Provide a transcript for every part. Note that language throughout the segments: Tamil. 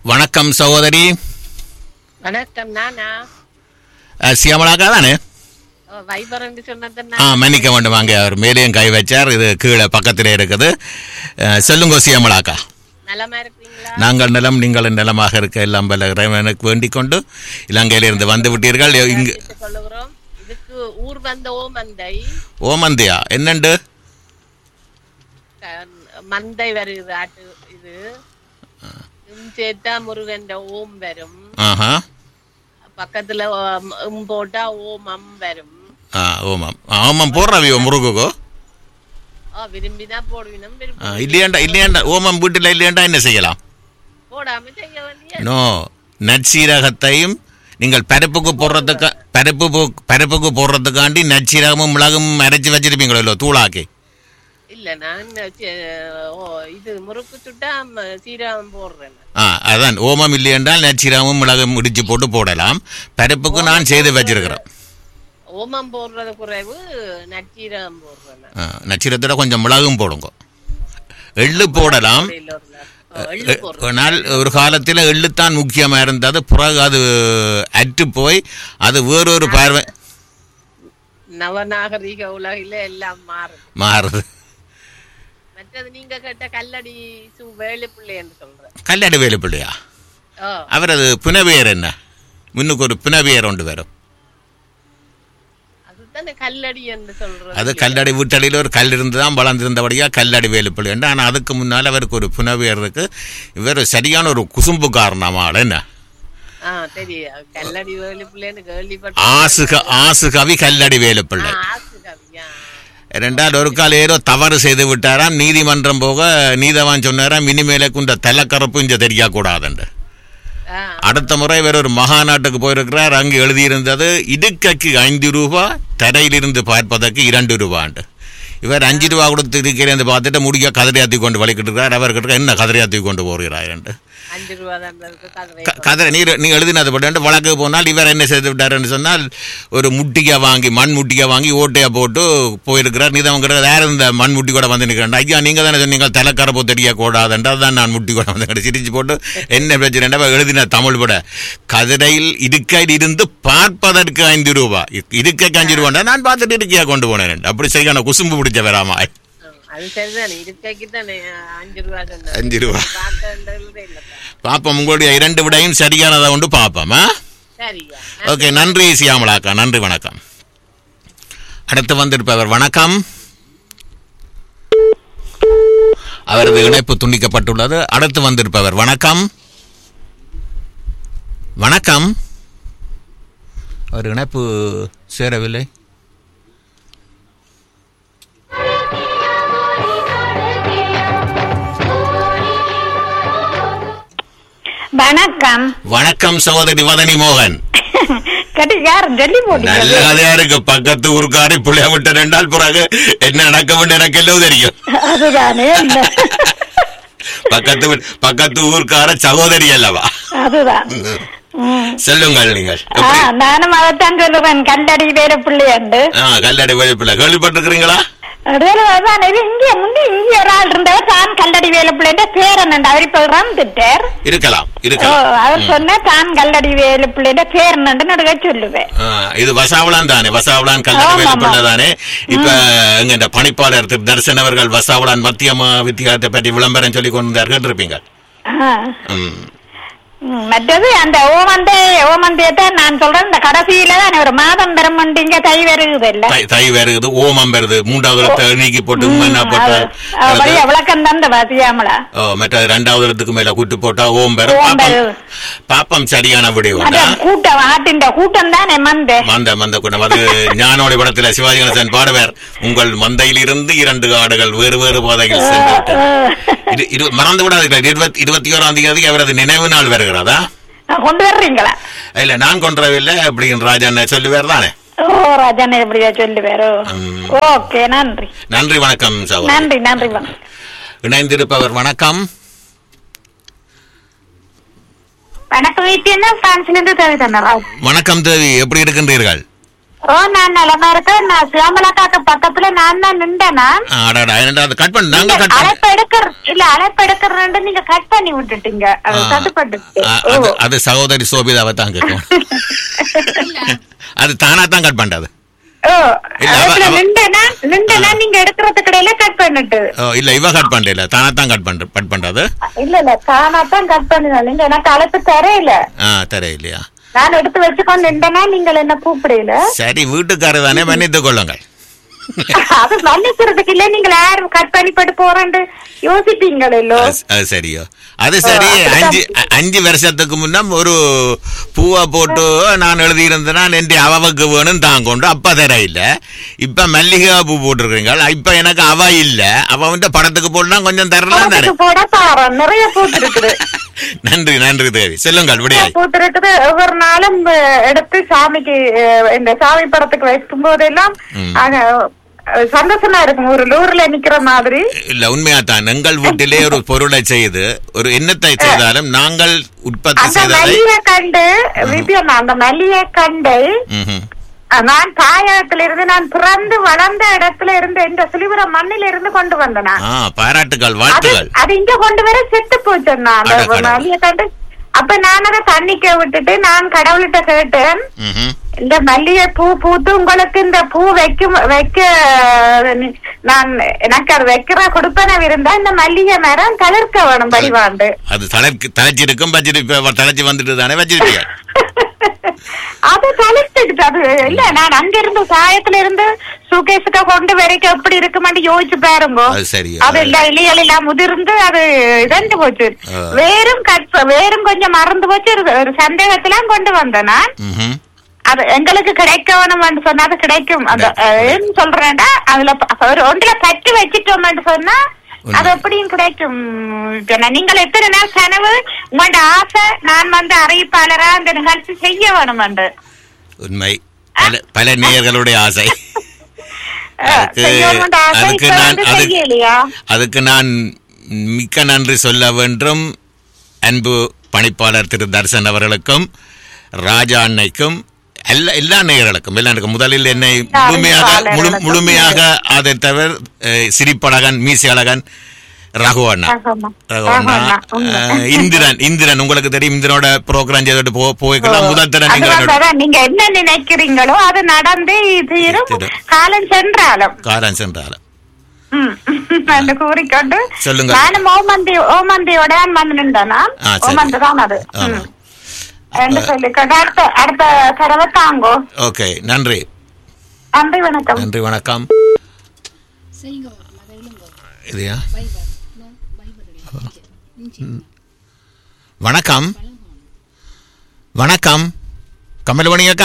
வணக்கம் சகோதரி வணக்கம் நானா அஹ், சியாமளாக்கா தானே ஓ, வைபர் என்று சொன்னது ஆ மன்னிக்க வேண்டும் அங்கே அவர் மேலேயும் கை வச்சார் இது கீழே பக்கத்திலே இருக்குது அஹ், சொல்லுங்க சியாமளாக்கா நலமா இருக்கிறீங்களா நாங்கள் நிலம் நீங்கள் நிலமாக இருக்க எல்லாம் பல இறைவனுக்கு வேண்டிக் கொண்டு இலங்கையிலிருந்து வந்து விட்டீர்கள் இங்கு தெரிவித்துக் கொள்ளுகிறோம் இதுக்கு ஊர் வந்த ஓமந்தை ஓமந்தியா என்னண்டு க- மந்தை வருது ஆட்டு இது இம் சேர்த்தா முருகன் ஓம் வரும் ஆஹா பக்கத்துல ஓம் இம் போட்டா ஓமம் வரும் ஆ ஓமாம் ஆமாம் போடுறவியோ முருகுக்கோ ஆ விரும்பினா போடுவினம் ஆ, விரும்பி இல்லையாண்டா இல்லையாண்டா ஓமம் வீட்டில் இல்லையாண்டா என்ன செய்யலாம் போடாம செய்ய வேண்டிய நோ நற்சீரகத்தையும் நீங்கள் பருப்புக்கு போடுறதுக்கு பருப்பு போ- பருப்புக்கு போடுறதுக்காண்டி நற்சீரகமும் மிளகும் அரைச்சி வச்சிருப்பீங்களோ இல்லை தூளாக்கி இல்ல நான் சே- ஓ இது முறுக்கு சுட்டா ம, சீரகம் போடுறேன் நான். ஆ அதான் ஓமம் இல்லை என்றால் நற்சீரகமும் மிளகும் இடிச்சு போட்டு போடலாம் பருப்புக்கு நான் செய்து வச்சிருக்கிறேன் ஓமம் போடுறது குறைவு நச்சீரகம் போடுறேன் நான். ஆ, நற்சீரகத்தோட கொஞ்சம் மிளகும் போடுங்க எள்ளு போடலாம் இல்ல ஒரு நாள். ஓ, எள்ளு போடுறேன் ஒரு நாள் ஒரு காலத்தில் எள்ளுத்தான் முக்கியமாக இருந்தது பிறகு அது அற்று போய் அது வேறொரு பார்வை நவநாகரிக உலகில எல்லாம் மாறுது மாறுது மற்றது நீங்க கேட்ட கல்லடி சு வேலுப்பிள்ளை என்று சொல்றேன் கல்லடி வேலுப்பிள்ளையா ஓ அவரது புனவேர் என்ன முன்னுக்கு ஒரு புனவேர் ஒன்று வரும் அதுதானே கல்லடி என்று சொல்றது அது கல்லடி வீட்டடியில் ஒரு கல் இருந்து தான் வளர்ந்திருந்தபடியா கல்லடி வேலுப்பிள்ளை என்று ஆனால் அதுக்கு முன்னால் அவருக்கு ஒரு புனவேர் இருக்கு இவர் சரியான ஒரு குசும்பு காரணமாள் என்ன ஆ தெரியும் கல்லடி வேலுப்பிள்ளைன்னு கேள்விப்பட்ட ஆசு ஆசு கவி கல்லடி வேலுப்பிள்ளை ஆசு கவியா ரெண்டாவது ஒரு கால் ஏதோ தவறு செய்து விட்டாராம் நீதிமன்றம் போக நீதவான் சொன்னாராம் இனிமேலுக்கு இந்த தலைக்கறப்பு இங்க தெரியக்கூடாதுண்டு ஆ அடுத்த முறை இவர் ஒரு மகாநாட்டுக்கு போயிருக்கிறார் அங்கு எழுதியிருந்தது இடுக்கைக்கு ஐந்து ரூபா தரையிலிருந்து பார்ப்பதற்கு இரண்டு ரூபாண்டு இவர் அஞ்சு ரூபா கொடுத்து இருக்கிறேன் பார்த்துட்டு முடிக்க கதிரையாத்தி கொண்டு வலிக்கிட்டு இருக்கிறார் அவர்கிட்ட என்ன கதிரையாத்தி கொண்டு போகிறார் என்று அஞ்சு ரூபா தான் இருக்கு கதிரை க- கதிரை நீர் நீ எழுதினது பட்டு வழக்கு போனால் இவர் என்ன செய்து விட்டாருன்னு சொன்னால் ஒரு முட்டிகை வாங்கி மண் முட்டிகை வாங்கி ஓட்டையை போட்டு போயிருக்கிறார் நீதவங்கிற யார் இந்த மண் முட்டி கூட வந்து நிற்கிறேன் ஐயா நீங்கள் தானே சொன்னீங்க தலைக்கரப்போ தெரியக்கூடாதுன்றது தான் நான் முட்டி கூட வந்து சிரிச்சு போட்டு என்ன பிரச்சனை அவ எழுதின தமிழ் பட கதிரையில் இடுக்கையில் இருந்து பார்ப்பதற்கு ஐந்து ரூபா இ- இருக்கைக்கு அஞ்சு ரூபாண்டா நான் பார்த்துட்டு இருக்கையா கொண்டு போனேன் அப்படி சரியான குசும்பு பிடிச்ச வராமா ஆ, அது சரிதானே இருக்கைக்கு தானே அஞ்சு ரூபா சொன்னது அஞ்சு ரூபா பார்த்ததுல இல்லப்பா பார்ப்போம் உங்களுடைய இரண்டு விடையும் சரியானதை கொண்டு பார்ப்போம் ஆ சரியா ஓகே நன்றி சியாமலாக்கா நன்றி வணக்கம் அடுத்து வந்திருப்பவர் வணக்கம் அவரது இணைப்பு துண்டிக்கப்பட்டுள்ளது அடுத்து வந்திருப்பவர் வணக்கம் வணக்கம் அவர் இணைப்பு சேரவில்லை வணக்கம் வணக்கம் சகோதரி வதனி மோகன் கட்டிக்கார் சொல்லி நல்ல போட்டீங்க கதையா இருக்கு பக்கத்து ஊருக்காரி புள்ளைய விட்டு ரெண்டால் பிறகு என்ன நடக்க வேண்டும் எனக்கு எல்லாம் தெரியும் அதுதானே இல்ல பக்கத்து வீ- பக்கத்து ஊர்க்கார சகோதரி அல்லவா அதுதான் ம். சொல்லுங்கள் நீங்கள் ஆ, எப்படி? நானும் அதைத்தான் சொல்லுவேன் கல்லடி வேற பிள்ளையண்டு ஆ, கல்லடி வேலுப்பிள்ளை கேள்விப்பட்டிருக்கிறீங்களா அதுதான் இது இங்க முந்தி இங்க ஒரு ஆள் இருந்தவர் தான் கல்லடி வேலை பிள்ளைன்ற பேரன் அவர் இப்ப இறந்துட்டார் இருக்கலாம் ஓ, இருக்கலாம் அவர் சொன்ன தான் கல்லடி வேலை பிள்ளைன்ற பேரன் நடுக சொல்லுவேன் ஆ, இது வசாவளான் தானே வசாவளான் கல்லடி ஆமா, வேலுப்பிள்ளை ஆமா. தானே இப்ப எங்க இந்த பணிப்பாளர் திரு தரிசன் அவர்கள் வசாவளான் மத்திய மா- வித்தியாலயத்தை பற்றி விளம்பரம் சொல்லி கொண்டு வந்தார் கேட்டிருப்பீங்க ஆ. ம். ம், மற்றது அந்த ஓமந்தே ஓமந்தேத்தை நான் சொல்றேன் இந்த கடைசியில தான் ஒரு மாதம் பெறும் இங்க தை வருகுது இல்ல தை- தை வருது ஓமம் வருது மூன்றாவது இடத்தை நீக்கி போட்டு உம்மென்னா போட்டு வழிய விளக்கம் தந்த பாத்தியாமலா ஓ, மற்ற ரெண்டாவது இடத்துக்கு மேல கூட்டு போட்டா ஓம் பெறும் ஓம் பாப்பம் பெறும். பாப்பம் சரியான விடை அது கூட்டம் ஆட்டின் கூட்டம் தானே மந்தே மந்த மந்த குணம் அது ஞானோடி படத்துல சிவாஜி கணேசன் பாடுவார் உங்கள் மந்தையில் இருந்து இரண்டு ஆடுகள் வேறு வேறு பாதையில் சென்று விட்டன. இது இது மறந்து விடாதீர்கள் இருபத்தி இருபத்தி ஓராம் தேதி அவரது நினைவு நாள் வருகிறதா கொண்டு வர்றீங்களா இல்ல நான் கொன்றவில்லை அப்படின்னு ராஜன் சொல்லுவார் தானே ஓ ராஜன் எப்படியா சொல்லுவாரோ ம். ஓகே நன்றி நன்றி வணக்கம் சகோதரி நன்றி நன்றி வணக்கம் இணைந்திருப்பவர் வணக்கம் வணக்கம் வீட்டு பிரான்ஸ்ல இருந்து தேவை தந்தரா வணக்கம் தேவி எப்படி இருக்கின்றீர்கள் ஓ நான் நிலமா இருக்கேன் நான் சியாமலாக்காக்கு பக்கத்துல நான் தான் நின்றேனா ஆ, அடடா என்னடா அது கட் பண்ணு நாங்க கட் பண்ண அழைப்பு எடுக்கிற இல்ல அழைப்பு எடுக்கிறேன் நீங்க கட் பண்ணி விட்டுட்டீங்க அது ஆ. தட்டுப்பட்டு ஆ, அது அது சகோதரி சோபிதாவை தான் கேட்கும் அது தானா தான் கட் பண்றது ஓ இல்ல, அவ- அழைப்புல அவ- நின்றேனா நின்றேனா நீங்க எடுக்கிறதுக்கு இடையில கட் பண்ணிட்டு ஓ, இல்ல இவ கட் பண்ணல தானா தான் கட் பண்ற கட் பண்றது இல்ல இல்ல தானாத்தான் கட் பண்ணுங்க நீங்க எனக்கு அழைப்பு தரையில ஆ தர இல்லையா நான் எடுத்து வச்சுக்கொண்டு நின்றேனா நீங்கள் என்ன கூப்பிடல சரி வீட்டுக்காரர் தானே மன்னித்துக் கொள்ளுங்கள் அது மன்னிக்கிறதுக்கு இல்ல நீங்க யாரும் கட் பண்ணி போட்டு போறேன்னு யோசிப்பீங்களோ அது- அது சரியோ அது சரி ஆ, அப்படிதான். அஞ்சு அ- அஞ்சு வருஷத்துக்கு முன்னம் ஒரு பூவை போட்டு நான் எழுதியிருந்தேன்னா என் அவவுக்கு வேணும் தான் கொண்டு அப்ப தர இல்ல இப்ப மல்லிகை பூ போட்டிருக்கீங்க இப்ப எனக்கு அவ இல்ல அவ வந்து படத்துக்கு போட்டுனா கொஞ்சம் தரலாம் தானே போட தாரம் நிறைய பூத்து இருக்குது நன்றி நன்றி தேவி சொல்லுங்கள் விடையாய் பூத்து இருக்குது ஒவ்வொரு நாளும் அஹ், எடுத்து சாமிக்கு அஹ், இந்த சாமி படத்துக்கு வைக்கும் போதெல்லாம் ம். அங்க, அஹ், சந்தோஷமா இருக்கும் ஒரு லூர்ல நிக்கிற மாதிரி இல்ல உண்மையா தான் எங்கள் வீட்டிலே ஒரு பொருளை செய்து ஒரு எண்ணத்தை செய்தாலும் நாங்கள் உற்பத்தி அந்த செய்ததை மல்லியை கண்டு விபியண்ணா அந்த மல்லியை கண்டு ம்ஹும். அஹ், நான் தாயகத்துல இருந்து நான் பிறந்து வளர்ந்த இடத்துல இருந்து இந்த சுழிபுர மண்ணில இருந்து கொண்டு வந்தேனா ஆ பாராட்டுகள் அது வாழ்த்துகள் அது இங்க கொண்டு வர செத்து போச்சுன்னா அந்த அட கடவுளே. மல்லியை கண்டு அப்ப நான் அதை தண்ணிக்க விட்டுட்டு நான் கடவுள்கிட்ட கேட்டேன் ம்ஹும். இந்த மல்லிகை பூ பூத்து உங்களுக்கு இந்த பூ வைக்கும் வைக்க நி- நான் எனக்கு அது வைக்கிற கொடுப்பன இருந்தா இந்த மல்லிகை மரம் தளிர்க்க வேணும் படிவாண்டு அது தலைக்கு தலைச்சிருக்கும் வச்சிருப்ப தலைச்சி வந்துட்டு தானே வச்சிருப்பியா அது தளிர்த்துக்கிட்டு அது இல்ல நான் அங்க இருந்து சாயத்துல இருந்து சூகேஸுக்கு கொண்டு வரைக்கும் எப்படி இருக்குமான்னு யோசிச்சு பாருங்க அது சரி அது இல்ல இலைகள் எல்லாம் முதிர்ந்து அது இறந்து போச்சு ஆ. வேரும் கட் வேரும் கொஞ்சம் மறந்து போச்சு ஒரு- ஒரு சந்தேகத்துல கொண்டு வந்தேன் நான் ம்ஹும். அது எங்களுக்கு கிடைக்கணும்னு சொன்னா அது கிடைக்கும் அந்த அஹ், ஏன்னு சொல்றேன்டா அதுல ப- ஒரு ஒன்றுல பட்டு வச்சிட்டோம்னு சொன்னா அது எப்படியும் கிடைக்கும் இப்ப நான் நீங்கள் எத்தனை நாள் கனவு உங்களோட ஆசை நான் வந்து அறிவிப்பாளரா அந்த நிகழ்ச்சி செய்ய வேணுமென்று உண்மை பல பல நேயர்களுடைய ஆசை அஹ், அதுக்கு- செய்ய வேணுமென்ற ஆசை அதுக்கு இப்ப நான் வந்து அதுக்கு- செய்யலையா அதுக்கு நான் மிக்க நன்றி சொல்ல வேண்டும் அன்பு பணிப்பாளர் திரு தர்சன் அவர்களுக்கும் ராஜா அன்னைக்கும் எல்லா எல்லா நேயர்களுக்கும் எல்லாருக்கும் முதலில் என்னை முழுமையாக முழு பணிப்பாளர்களுக்கும் முழுமையாக ஆதரித்தவர் அஹ், சிரிப்பழகன் மீசி அழகன் ரகு அண்ணா ஆமா. ரகு அண்ணா ஆமா, உண்மை. அஹ், இந்திரன் இந்திரன் உங்களுக்கு தெரியும் இந்திரனோட ப்ரோக்ராம் செய்துட்டு போ போய்க்கலாம் முதல் தடவை அது நீங்கள் வந்து என்னோட அதான், நீங்க என்ன நினைக்கிறீங்களோ அது நடந்து தீரும் தீரும். காலம் சென்றாலும் காரன் சென்றாலும் ம். என்று கூறிக்கொண்டு சொல்லுங்க. நானும் ஓமந்தி ஓமந்தியோட வந்து நின்றனா ஆ, சரி. ஓமந்தி தான் அது ஆமா. ம். என்று சொல்லிக்கொண்டு அடுத்த அடுத்த தடவை தாங்கோ ஓகே நன்றி நன்றி வணக்கம் நன்றி வணக்கம் செய்யுங்க அதை இல்லைங்க இதுயா பைபர் நோ பைபர் ம் வணக்கம் வணக்கம் கமலமணி அக்கா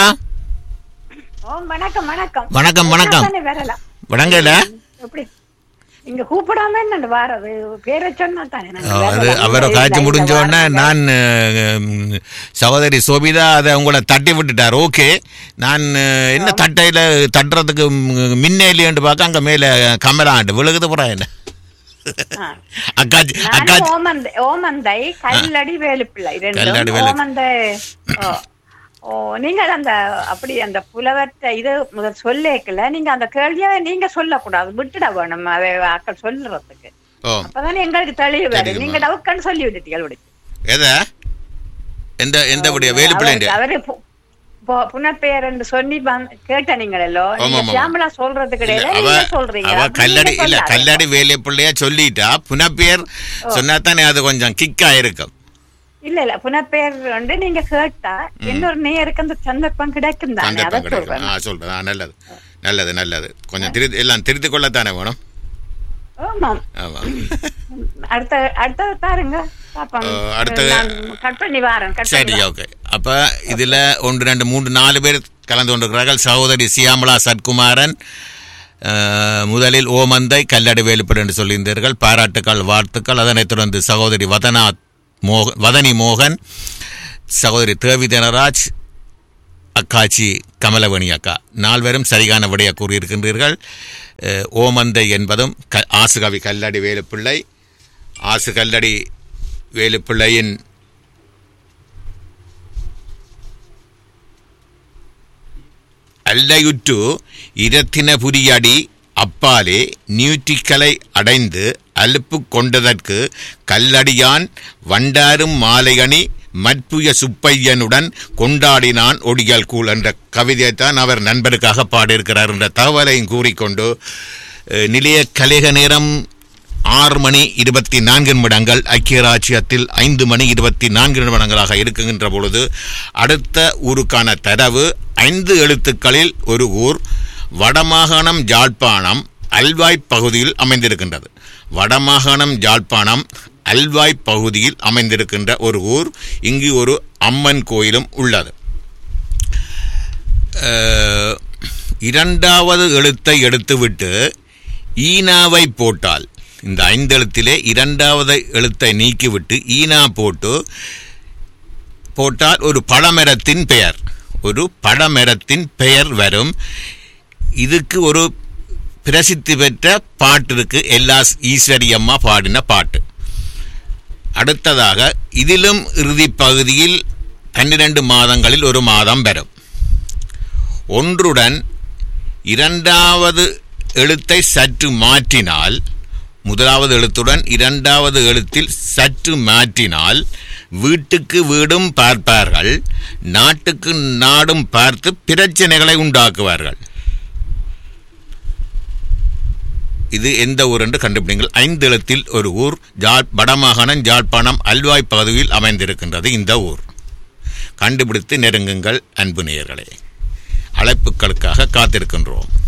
ஓ வணக்கம் வணக்கம் வணக்கம், வணக்கம். தானே வரலாம் வணங்கல எப்படி இங்க கூப்பிடாம என்ன வாரது பேரை சொன்னா தானே நாங்க அது வரலாம். அவரை இல்ல, காய்ச்சி இல்ல, முடிஞ்சோடனே வாரது. நான் அஹ், சகோதரி சோபிதா அதை உங்களை தட்டி விட்டுட்டார் ஓகே நான் அஹ், என்ன தட்டையில் தட்டுறதுக்கு மின்னேலியன்ட்டு பார்க்க அங்கே மேலே கமலாண்டு விழுகுது புறா என்ன ஆ. அக்காச்சி நானும் அக்காச்சி ஓமந்தை ஓமந்தை கல்லடி வேலுப்பிள்ளை கல்லடி ரெண்டும் வேலு- ஓமந்தை ஓ. ஓ நீங்கள் அந்த அப்படி அந்த புலவர்த்த இது முதல் சொல்லேக்கல நீங்க அந்த கேள்வியை நீங்க சொல்லக்கூடாது விட்டுட வேணும் அதை ஆக்கள் சொல்லுறதுக்கு ஓ அப்பதானே எங்களுக்கு தெளிவு வரும் தெரியுமா? நீங்க டவுக்கன்னு சொல்லி விட்டுட்டீங்க விடுச்சு எதை எந்த எந்த படியா வேலுப்பிள்ளைண்டு அவரு பு- பு- புனப்பெயர் என்று சொல்லி வந்து- கேட்ட நீங்களோ ஆமா, நீங்க ஆமா. சியாமலா சொல்றது இல்ல, கிடையாது அவ நீங்க சொல்றீங்க அவ அப்படி கல்லடி நீங்க இல்ல சொல்லாத. கல்லடி வேலைப்பிள்ளையா சொல்லிட்டா புனப்பேர் சொன்னா தானே அது கொஞ்சம் கிக்கா இருக்கும் இல்ல இல்ல புனப்பெயர் வந்து நீங்க கேட்டா இன்னொரு நேருக்கு அந்த சந்தர்ப்பம் கிடைக்கும் தானே அதை சந்தர்ப்பம் கிடைக்கும் சொல்றேன் ஆ சொல்றேன் ஆ, நல்லது நல்லது நல்லது கொஞ்சம் திரு எல்லாம் திருத்திக் கொள்ளத்தானே வேணும் ஆமாம் ஆமா அடுத்த அடுத்தது தாருங்க பாப்போம் அஹ், அடுத்தது- நான் கட் பண்ணி வாரேன் கட் சரி பண்ணி ஓகே அப்ப இதுல ஒன்று ரெண்டு மூன்று நாலு பேர் கலந்து கொண்டிருக்கிறார்கள் சகோதரி சியாமலா சத்குமாரன் அஹ், முதலில் ஓமந்தை கல்லடி வேலுப்படு என்று சொல்லியிருந்தீர்கள் பாராட்டுக்கள் வாழ்த்துக்கள் அதனைத் தொடர்ந்து சகோதரி வதனா மோக வதனி மோகன் சகோதரி தேவி தனராஜ் அக்காச்சி கமலவணி அக்கா நால்வரும் சரியான விடைய கூறியிருக்கின்றீர்கள் அஹ், ஓமந்தை என்பதும் க ஆசுகவி கல்லடி வேலுப்பிள்ளை ஆசு கல்லடி வேலுப்பிள்ளையின் அல்லையுற்று இரத்தினபுரியடி அப்பாலே நியூட்டிக்கலை அடைந்து அலுப்பு கொண்டதற்கு கல்லடியான் வண்டாரும் மாலையணி மற்புய சுப்பையனுடன் கொண்டாடினான் ஒடியல் கூல் என்ற கவிதையைத்தான் அவர் நண்பருக்காக பாடியிருக்கிறார் என்ற தகவலையும் கூறிக்கொண்டு அஹ், நிலைய கலைக நேரம் ஆறு மணி இருபத்தி நான்கு நிமிடங்கள் ஐக்கிய ராஜ்யத்தில் ஐந்து மணி இருபத்தி நான்கு நிமிடங்களாக இருக்குகின்ற பொழுது அடுத்த ஊருக்கான தரவு ஐந்து எழுத்துக்களில் ஒரு ஊர் வடமாகாணம் ஜாழ்ப்பாணம் அல்வாய் பகுதியில் அமைந்திருக்கின்றது வடமாகாணம் ஜாழ்ப்பாணம் அல்வாய் பகுதியில் அமைந்திருக்கின்ற ஒரு ஊர் இங்கு ஒரு அம்மன் கோயிலும் உள்ளது அஹ், இரண்டாவது எழுத்தை எடுத்துவிட்டு ஈனாவை போட்டால் இந்த ஐந்து எழுத்திலே இரண்டாவது எழுத்தை நீக்கிவிட்டு ஈனா போட்டு போட்டால் ஒரு பழமரத்தின் பெயர் ஒரு பழமரத்தின் பெயர் வரும் இதுக்கு ஒரு பிரசித்தி பெற்ற பாட்டு இருக்கு எல்லாஸ் ஈஸ்வரி அம்மா பாடின பாட்டு அடுத்ததாக இதிலும் இறுதி பகுதியில் பன்னிரண்டு மாதங்களில் ஒரு மாதம் வரும் ஒன்றுடன் இரண்டாவது எழுத்தை சற்று மாற்றினால் முதலாவது எழுத்துடன் இரண்டாவது எழுத்தில் சற்று மாற்றினால் வீட்டுக்கு வீடும் பார்ப்பார்கள் நாட்டுக்கு நாடும் பார்த்து பிரச்சனைகளை உண்டாக்குவார்கள் இது எந்த ஊர் என்று கண்டுபிடிங்கள் ஐந்து எழுத்தில் ஒரு ஊர் ஜாழ் வடமாகாணம் ஜாழ்ப்பாணம் அல்வாய் பகுதியில் அமைந்திருக்கின்றது இந்த ஊர் கண்டுபிடித்து நெருங்குங்கள் அன்பு நேயர்களே அழைப்புகளுக்காக காத்திருக்கின்றோம்